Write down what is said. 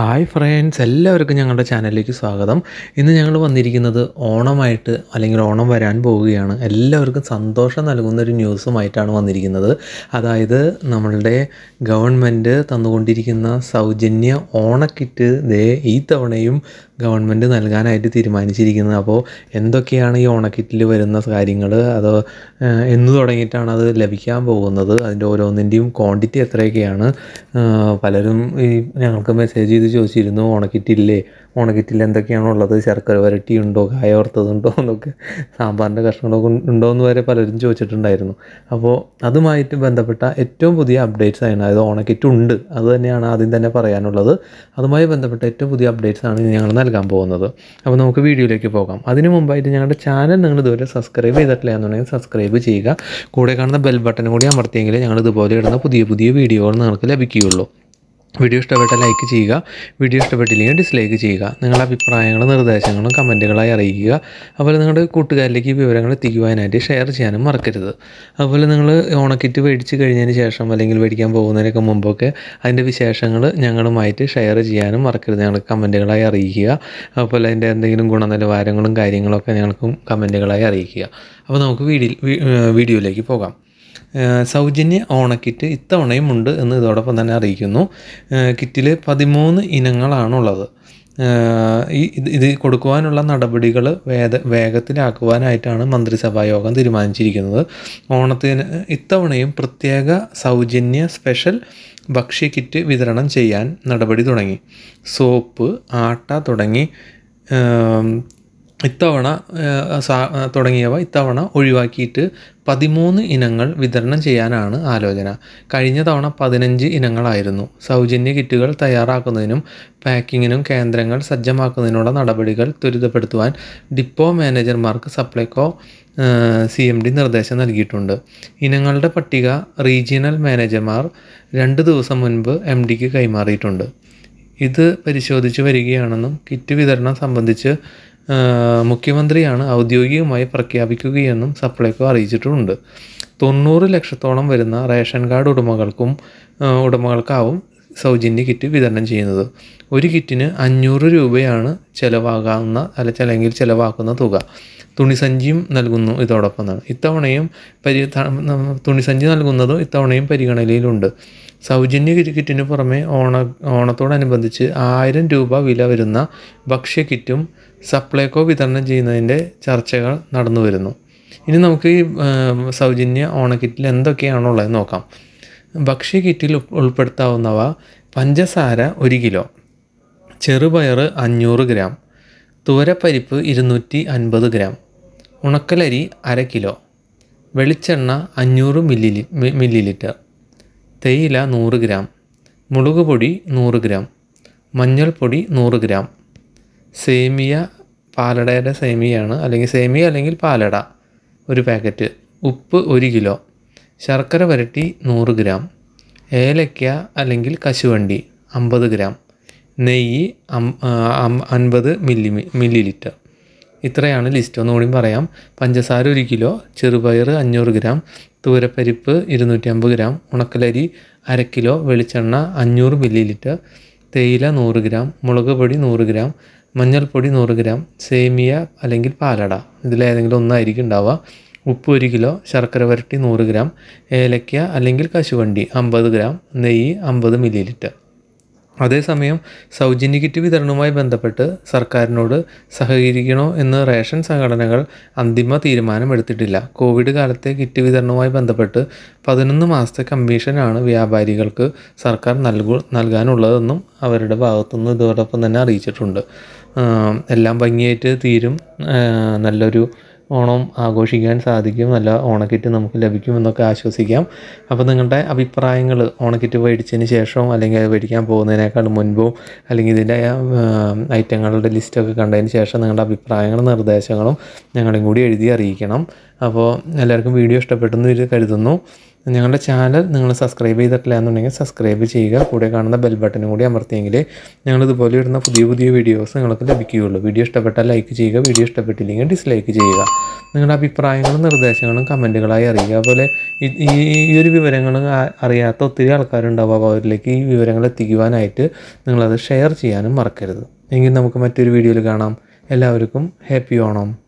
hi friends എല്ലാവർക്കും ഞങ്ങളുടെ ചാനലിലേക്ക് സ്വാഗതം ഇന്ന് ഞങ്ങൾ വന്നിരിക്കുന്നത് ഓണമായിട്ട് അല്ലെങ്കിൽ ഓണം വരാൻ പോവുകയാണ് എല്ലാവർക്കും സന്തോഷം നൽകുന്ന ഒരു ന്യൂസുമായിട്ടാണ് വന്നിരിക്കുന്നത് അതായത് നമ്മളുടെ ഗവൺമെൻറ് തന്നുകൊണ്ടിരിക്കുന്ന സൗജന്യ ഓണക്കിറ്റ് ദേ ഈ തവണയും ഗവൺമെൻറ് നൽകാനായിട്ട് തീരുമാനിച്ചിരിക്കുന്നത് അപ്പോൾ എന്തൊക്കെയാണ് ഈ ഓണക്കിറ്റിൽ വരുന്ന കാര്യങ്ങൾ അത് ഏഹ്, എന്ന് തുടങ്ങിയിട്ടാണ് അത് ലഭിക്കാൻ പോകുന്നത് അതിൻ്റെ ഓരോന്നിൻ്റെയും ക്വാണ്ടിറ്റി എത്രയൊക്കെയാണ് ഏഹ്, പലരും ഈ ഞങ്ങൾക്ക് മെസ്സേജ് ചെയ്ത് ചോദിച്ചിരുന്നു ഓണക്കിറ്റില്ലേ ഓണക്കിറ്റിൽ എന്തൊക്കെയാണ് ഉള്ളത് ശർക്കര വരട്ടി ഉണ്ടോ കായ വറുത്തതുണ്ടോ എന്നൊക്കെ സാമ്പാറിൻ്റെ കഷ്ണങ്ങളൊക്കെ ഉണ്ടോ എന്ന് വരെ പലരും ചോദിച്ചിട്ടുണ്ടായിരുന്നു അപ്പോൾ അതുമായിട്ട് ബന്ധപ്പെട്ട ഏറ്റവും പുതിയ അപ്ഡേറ്റ്സ് ആണ് അതായത് ഓണക്കിറ്റ് ഉണ്ട് അത് തന്നെയാണ് ആദ്യം തന്നെ പറയാനുള്ളത് അതുമായി ബന്ധപ്പെട്ട ഏറ്റവും പുതിയ അപ്ഡേറ്റ്സ് ആണ് ഇനി ഞങ്ങൾ നൽകാൻ പോകുന്നത് അപ്പോൾ നമുക്ക് വീഡിയോയിലേക്ക് പോകാം അതിനു മുമ്പായിട്ട് ഞങ്ങളുടെ ചാനൽ നിങ്ങൾ ഇതുവരെ സബ്സ്ക്രൈബ് ചെയ്തിട്ടില്ല എന്നുണ്ടെങ്കിൽ സബ്സ്ക്രൈബ് ചെയ്യുക കൂടെ കാണുന്ന ബെൽ ബട്ടൺ കൂടി അമർത്തിയെങ്കിൽ ഞങ്ങൾ ഇതുപോലെ ഇടുന്ന പുതിയ പുതിയ വീഡിയോകൾ നിങ്ങൾക്ക് ലഭിക്കുകയുള്ളൂ വീഡിയോ ഇഷ്ടപ്പെട്ട ലൈക്ക് ചെയ്യുക വീഡിയോ ഇഷ്ടപ്പെട്ടില്ലെങ്കിൽ ഡിസ്ലൈക്ക് ചെയ്യുക നിങ്ങളുടെ അഭിപ്രായങ്ങളും നിർദ്ദേശങ്ങളും കമൻറ്റുകളായി അറിയിക്കുക അതുപോലെ നിങ്ങളുടെ കൂട്ടുകാരിലേക്ക് ഈ വിവരങ്ങൾ എത്തിക്കുവാനായിട്ട് ഷെയർ ചെയ്യാനും മറക്കരുത് അതുപോലെ നിങ്ങൾ ഓണക്കിറ്റ് മേടിച്ച് കഴിഞ്ഞതിന് ശേഷം അല്ലെങ്കിൽ മേടിക്കാൻ പോകുന്നതിനൊക്കെ മുമ്പൊക്കെ അതിൻ്റെ വിശേഷങ്ങൾ ഞങ്ങളുമായിട്ട് ഷെയർ ചെയ്യാനും മറക്കരുത് ഞങ്ങൾക്ക് കമൻറ്റുകളായി അറിയിക്കുക അതുപോലെ അതിൻ്റെ എന്തെങ്കിലും ഗുണനിലവാരങ്ങളും കാര്യങ്ങളൊക്കെ ഞങ്ങൾക്കും കമൻറ്റുകളായി അറിയിക്കുക അപ്പോൾ നമുക്ക് വീഡിയോ വീഡിയോയിലേക്ക് പോകാം ഏഹ് സൗജന്യ ഓണക്കിറ്റ് ഇത്തവണയും ഉണ്ട് എന്ന് ഇതോടൊപ്പം തന്നെ അറിയിക്കുന്നു കിറ്റിൽ പതിമൂന്ന് ഇനങ്ങളാണുള്ളത് ഏഹ് ഈ ഇത് ഇത് കൊടുക്കുവാനുള്ള നടപടികൾ വേദ വേഗത്തിലാക്കുവാനായിട്ടാണ് മന്ത്രിസഭാ യോഗം തീരുമാനിച്ചിരിക്കുന്നത് ഓണത്തിന് ഇത്തവണയും പ്രത്യേക സൗജന്യ സ്പെഷ്യൽ ഭക്ഷ്യ കിറ്റ് വിതരണം ചെയ്യാൻ നടപടി തുടങ്ങി സോപ്പ് ആട്ട തുടങ്ങി ഏം, ഇത്തവണ ഏഹ്, സാ- തുടങ്ങിയവ ഇത്തവണ ഒഴിവാക്കിയിട്ട് പതിമൂന്ന് ഇനങ്ങൾ വിതരണം ചെയ്യാനാണ് ആലോചന കഴിഞ്ഞ തവണ പതിനഞ്ച് ഇനങ്ങളായിരുന്നു സൗജന്യ കിറ്റുകൾ തയ്യാറാക്കുന്നതിനും പാക്കിങ്ങിനും കേന്ദ്രങ്ങൾ സജ്ജമാക്കുന്നതിനുള്ള നടപടികൾ ത്വരിതപ്പെടുത്തുവാൻ ഡിപ്പോ മാനേജർമാർക്ക് സപ്ലൈകോ സി എം ഡി നിർദ്ദേശം നൽകിയിട്ടുണ്ട് ഇനങ്ങളുടെ പട്ടിക റീജിയണൽ മാനേജർമാർ രണ്ട് ദിവസം മുൻപ് എം ഡിക്ക് കൈമാറിയിട്ടുണ്ട് ഇത് പരിശോധിച്ച് വരികയാണെന്നും കിറ്റ് വിതരണം സംബന്ധിച്ച് ആ, മുഖ്യമന്ത്രിയാണ് ഔദ്യോഗികമായി പ്രഖ്യാപിക്കുകയെന്നും സപ്ലൈകോ അറിയിച്ചിട്ടുമുണ്ട് തൊണ്ണൂറ് ലക്ഷത്തോളം വരുന്ന റേഷൻ കാർഡ് ഉടമകൾക്കും ആ, ഉടമകൾക്കാവും സൗജന്യ കിറ്റ് വിതരണം ചെയ്യുന്നത് ഒരു കിറ്റിന് അഞ്ഞൂറ് രൂപയാണ് ചിലവാകാവുന്ന അല്ല അല്ലെങ്കിൽ ചിലവാക്കുന്ന തുക തുണിസഞ്ചിയും നൽകുന്നു ഇതോടൊപ്പം തന്നെ ഇത്തവണയും പരി ത- ന- തുണിസഞ്ചി നൽകുന്നതും ഇത്തവണയും പരിഗണനയിലുണ്ട് സൗജന്യ കിറ്റ് കിറ്റിന് പുറമെ ഓണ ഓണത്തോടനുബന്ധിച്ച് ആയിരം രൂപ വില വരുന്ന ഭക്ഷ്യ കിറ്റും സപ്ലൈകോ വിതരണം ചെയ്യുന്നതിൻ്റെ ചർച്ചകൾ നടന്നു വരുന്നു ഇനി നമുക്ക് ഈ ഏം, സൗജന്യ ഓണക്കിറ്റിൽ എന്തൊക്കെയാണുള്ളത് നോക്കാം ഭക്ഷ്യ കിറ്റിൽ ഉൾ- ഉൾപ്പെടുത്താവുന്നവ പഞ്ചസാര ഒരു കിലോ ചെറുപയർ അഞ്ഞൂറ് ഗ്രാം തുവരപ്പരിപ്പ് ഇരുന്നൂറ്റി അൻപത് ഗ്രാം ഉണക്കലരി അര കിലോ വെളിച്ചെണ്ണ അഞ്ഞൂറ് മില്ലി ലി- മി- മില്ലി ലിറ്റർ തേയില നൂറ് ഗ്രാം മുളക് പൊടി നൂറ് ഗ്രാം മഞ്ഞൾപ്പൊടി നൂറ് ഗ്രാം സേമിയ പാലടയുടെ സേമിയാണ് അല്ലെങ്കിൽ സേമിയ അല്ലെങ്കിൽ പാലട ഒരു പാക്കറ്റ് ഉപ്പ് ഒരു കിലോ ശർക്കര വരട്ടി നൂറ് ഗ്രാം ഏലക്ക അല്ലെങ്കിൽ കശുവണ്ടി അമ്പത് ഗ്രാം നെയ്യ് അം- ആ, അം- അൻപത് മില്ലി മില്ലി ലിറ്റർ ഇത്രയാണ് ലിസ്റ്റ് ഒന്നുകൂടി പറയാം പഞ്ചസാര ഒരു കിലോ ചെറുപയർ അഞ്ഞൂറ് ഗ്രാം തൂരപ്പരിപ്പ് ഇരുന്നൂറ്റി അമ്പത് ഗ്രാം ഉണക്കലരി അര കിലോ വെളിച്ചെണ്ണ അഞ്ഞൂറ് മില്ലി ലിറ്റർ തേയില നൂറ് ഗ്രാം മുളക് പൊടി നൂറ് ഗ്രാം മഞ്ഞൾപ്പൊടി നൂറ് ഗ്രാം സേമിയ അല്ലെങ്കിൽ പാലട ഇതിലേതെങ്കിലും ഒന്നായിരിക്കും ഉണ്ടാവുക ഉപ്പ് ഒരു കിലോ ശർക്കര വരട്ടി നൂറ് ഗ്രാം ഏലക്ക അല്ലെങ്കിൽ കശുവണ്ടി അമ്പത് ഗ്രാം നെയ്യ് അമ്പത് മില്ലി ലിറ്റർ അതേസമയം സൗജന്യ കിറ്റ് വിതരണവുമായി ബന്ധപ്പെട്ട് സർക്കാരിനോട് സഹകരിക്കണോ എന്ന് റേഷൻ സംഘടനകൾ അന്തിമ തീരുമാനമെടുത്തിട്ടില്ല കോവിഡ് കാലത്തെ കിറ്റ് വിതരണവുമായി ബന്ധപ്പെട്ട് പതിനൊന്ന് മാസത്തെ കമ്മീഷനാണ് വ്യാപാരികൾക്ക് സർക്കാർ നൽകു നൽകാനുള്ളതെന്നും അവരുടെ ഭാഗത്തുനിന്ന് ഇതോടൊപ്പം തന്നെ അറിയിച്ചിട്ടുണ്ട് ആം, എല്ലാം ഭംഗിയായിട്ട് തീരും ആ, നല്ലൊരു ഓണം ആഘോഷിക്കാൻ സാധിക്കും നല്ല ഓണക്കിറ്റ് നമുക്ക് ലഭിക്കുമെന്നൊക്കെ ആശ്വസിക്കാം അപ്പോൾ നിങ്ങളുടെ അഭിപ്രായങ്ങൾ ഓണക്കിറ്റ് മേടിച്ചതിന് ശേഷവും അല്ലെങ്കിൽ അത് മേടിക്കാൻ പോകുന്നതിനേക്കാൾ മുൻപോ അല്ലെങ്കിൽ ഇതിൻ്റെ ഐറ്റങ്ങളുടെ ലിസ്റ്റൊക്കെ കണ്ടതിന് ശേഷം നിങ്ങളുടെ അഭിപ്രായങ്ങളും നിർദ്ദേശങ്ങളും ഞങ്ങളെയും കൂടി എഴുതി അറിയിക്കണം അപ്പോൾ എല്ലാവർക്കും വീഡിയോ ഇഷ്ടപ്പെട്ടെന്ന് ഇത് കരുതുന്നു ഞങ്ങളുടെ ചാനൽ നിങ്ങൾ സബ്സ്ക്രൈബ് ചെയ്തിട്ടില്ല എന്നുണ്ടെങ്കിൽ സബ്സ്ക്രൈബ് ചെയ്യുക കൂടെ കാണുന്ന ബെൽ ബട്ടനും കൂടി അമർത്തിയെങ്കിൽ ഞങ്ങൾ ഇതുപോലെ ഇടുന്ന പുതിയ പുതിയ വീഡിയോസ് നിങ്ങൾക്ക് ലഭിക്കുകയുള്ളൂ വീഡിയോ ഇഷ്ടപ്പെട്ടാൽ ലൈക്ക് ചെയ്യുക വീഡിയോ ഇഷ്ടപ്പെട്ടില്ലെങ്കിൽ ഡിസ്ലൈക്ക് ചെയ്യുക നിങ്ങളുടെ അഭിപ്രായങ്ങളും നിർദ്ദേശങ്ങളും കമൻറ്റുകളായി അറിയുക അതുപോലെ ഈ- ഈ ഈ ഒരു വിവരങ്ങൾ ആ- അറിയാത്ത ഒത്തിരി ആൾക്കാരുണ്ടാവും അപ്പോൾ അവരിലേക്ക് ഈ വിവരങ്ങൾ എത്തിക്കുവാനായിട്ട് നിങ്ങളത് ഷെയർ ചെയ്യാനും മറക്കരുത് എങ്കിൽ നമുക്ക് മറ്റൊരു വീഡിയോയിൽ കാണാം എല്ലാവർക്കും ഹാപ്പി ഓണം